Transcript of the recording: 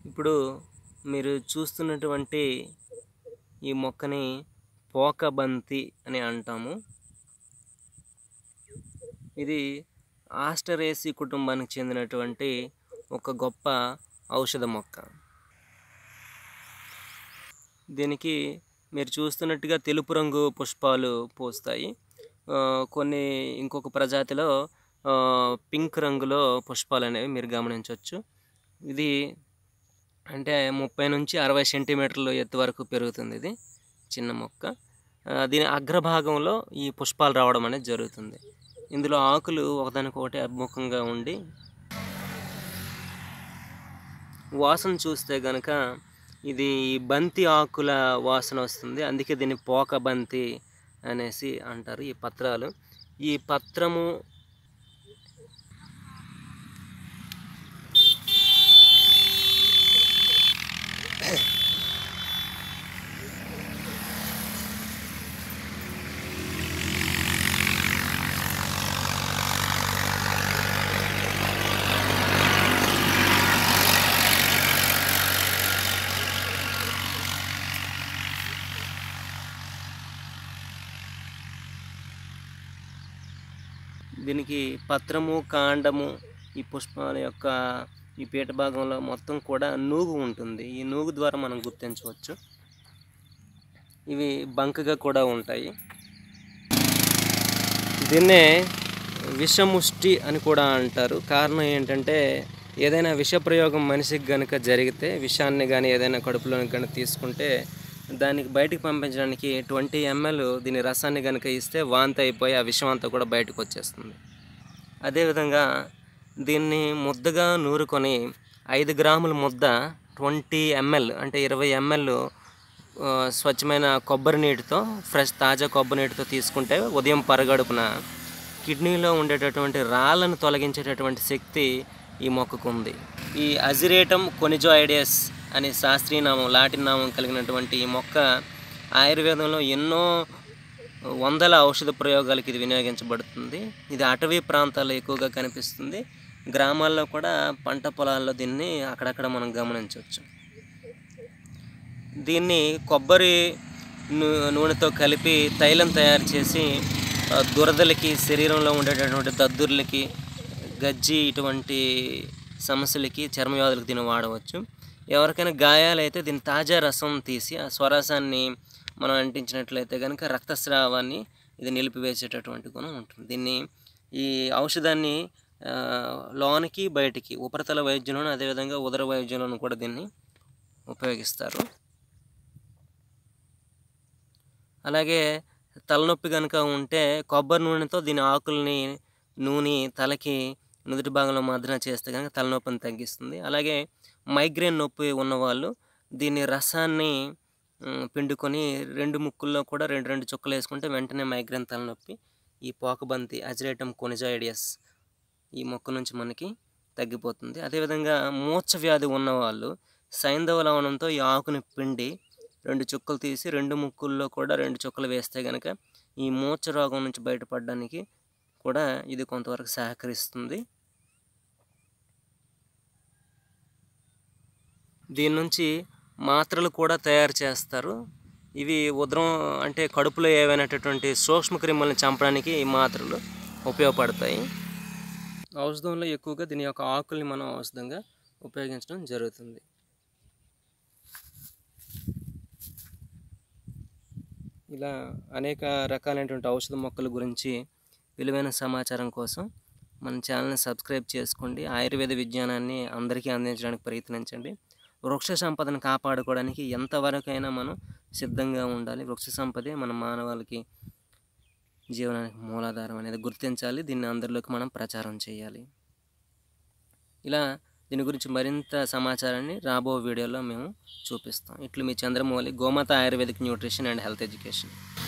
ఇప్పుడు మీరు చూస్తున్నటువంటి ఈ మొక్కని పోకబంతి అని అంటాము ఇది ఆస్టరేసి కుటుంబానికి చెందినటువంటి ఒక గొప్ప ఔషధ మొక్క దీనికి మీరు చూస్తున్నట్టుగా తెలుపు రంగు పుష్పాలు పూస్తాయి ఆ, కొన్ని ఇంకొక ప్రజాతిలో ఆ, పింక్ రంగులో పుష్పాలు అనేవి మీరు గమనించవచ్చు ఇది అంటే ముప్పై నుంచి అరవై సెంటీమీటర్లు ఎత్తు వరకు పెరుగుతుంది ఇది చిన్న మొక్క ఆ, దీని అగ్రభాగంలో ఈ పుష్పాలు రావడం అనేది జరుగుతుంది ఇందులో ఆకులు ఒకదానికొకటి అభిముఖంగా ఉండి వాసన చూస్తే గనక ఇది బంతి ఆకుల వాసన వస్తుంది అందుకే దీన్ని పోక బంతి అనేసి అంటారు ఈ పత్రాలు ఈ పత్రము దీనికి పత్రము కాండము ఈ పుష్పాల యొక్క ఈ పీట భాగంలో మొత్తం కూడా నూగు ఉంటుంది ఈ నూగు ద్వారా మనం గుర్తించవచ్చు ఇవి బంకగా కూడా ఉంటాయి దీన్నే విషముష్టి అని కూడా అంటారు కారణం ఏంటంటే ఏదైనా విష ప్రయోగం మనిషికి కనుక జరిగితే విషాన్ని కానీ ఏదైనా కడుపులోనికి కానీ తీసుకుంటే దానికి బయటికి పంపించడానికి ట్వంటీ ఎంఎల్ దీని రసాన్ని కనుక ఇస్తే వాంతి అయిపోయి ఆ విషం అంతా కూడా బయటకు వచ్చేస్తుంది అదేవిధంగా దీన్ని ముద్దగా నూరుకొని ఐదు గ్రాముల ముద్ద ట్వంటీ ఎంఎల్ అంటే ఇరవై ఎంఎల్ స్వచ్ఛమైన కొబ్బరి నీటితో ఫ్రెష్ తాజా కొబ్బరి నీటితో తీసుకుంటే ఉదయం పరగడుపున కిడ్నీలో ఉండేటటువంటి రాళ్ళను తొలగించేటటువంటి శక్తి ఈ మొక్కకు ఉంది ఈ అజిరేటం కొనిజాయిడియస్ అనే శాస్త్రీయ నామం లాటిన్ నామం కలిగినటువంటి ఈ మొక్క ఆయుర్వేదంలో ఎన్నో వందల ఔషధ ప్రయోగాలకు ఇది వినియోగించబడుతుంది ఇది అటవీ ప్రాంతాల్లో ఎక్కువగా కనిపిస్తుంది గ్రామాల్లో కూడా పంట పొలాల్లో దీన్ని అక్కడక్కడ మనం గమనించవచ్చు దీన్ని కొబ్బరి నూ- నూనెతో కలిపి తైలం తయారు చేసి ఆ, దురదలకి శరీరంలో ఉండేటటువంటి దద్దుర్లకి గజ్జి ఇటువంటి సమస్యలకి చర్మ వ్యాధులకు దీన్ని వాడవచ్చు ఎవరికైనా గాయాలైతే దీని తాజా రసం తీసి ఆ స్వరసాన్ని మనం అంటించినట్లయితే కనుక రక్తస్రావాన్ని ఇది నిలిపివేసేటటువంటి గుణం ఉంటుంది దీన్ని ఈ ఔషధాన్ని ఆ, లోనికి బయటికి ఉపరితల వైద్యంలోను అదేవిధంగా ఉదర వైద్యంలోను కూడా దీన్ని ఉపయోగిస్తారు అలాగే తలనొప్పి కనుక ఉంటే కొబ్బరి నూనెతో దీని ఆకుల్ని నూనె తలకి నుదుటి భాగంలో మర్దన చేస్తే కనుక తలనొప్పిని తగ్గిస్తుంది అలాగే మైగ్రేన్ నొప్పి ఉన్నవాళ్ళు దీని రసాన్ని మ్, పిండుకొని రెండు ముక్కుల్లో కూడా రెండు రెండు చుక్కలు వేసుకుంటే వెంటనే మైగ్రేన్ తలనొప్పి ఈ పోకబంతి అజిరేటం కొనిజాయిడియస్ ఈ మొక్క నుంచి మనకి తగ్గిపోతుంది అదేవిధంగా మూర్ఛ వ్యాధి ఉన్నవాళ్ళు సైంధవ లవణంతో ఈ ఆకుని పిండి రెండు చుక్కలు తీసి రెండు ముక్కుల్లో కూడా రెండు చుక్కలు వేస్తే కనుక ఈ మూర్ఛ రోగం నుంచి బయటపడడానికి కూడా ఇది కొంతవరకు సహకరిస్తుంది దీని నుంచి మాత్రలు కూడా తయారు చేస్తారు ఇవి ఉదరం అంటే కడుపులో ఏవైనటువంటి సూక్ష్మ క్రిములను చంపడానికి ఈ మాత్రలు ఉపయోగపడతాయి ఔషధంలో ఎక్కువగా దీని యొక్క ఆకుల్ని మనం ఔషధంగా ఉపయోగించడం జరుగుతుంది ఇలా అనేక రకాలైనటువంటి ఔషధ మొక్కల గురించి విలువైన సమాచారం కోసం మన ఛానల్ని సబ్స్క్రైబ్ చేసుకోండి ఆయుర్వేద విజ్ఞానాన్ని అందరికీ అందించడానికి ప్రయత్నించండి వృక్ష సంపదను కాపాడుకోవడానికి ఎంతవరకైనా మనం సిద్ధంగా ఉండాలి వృక్ష సంపదే మన మానవాళికి జీవనానికి మూలాధారం అనేది గుర్తించాలి దీన్ని అందరిలోకి మనం ప్రచారం చేయాలి ఇలా దీని గురించి మరింత సమాచారాన్ని రాబో వీడియోలో మేము చూపిస్తాం ఇట్లు మీ Chandramouli Gomata Ayurvedic nutrition and health education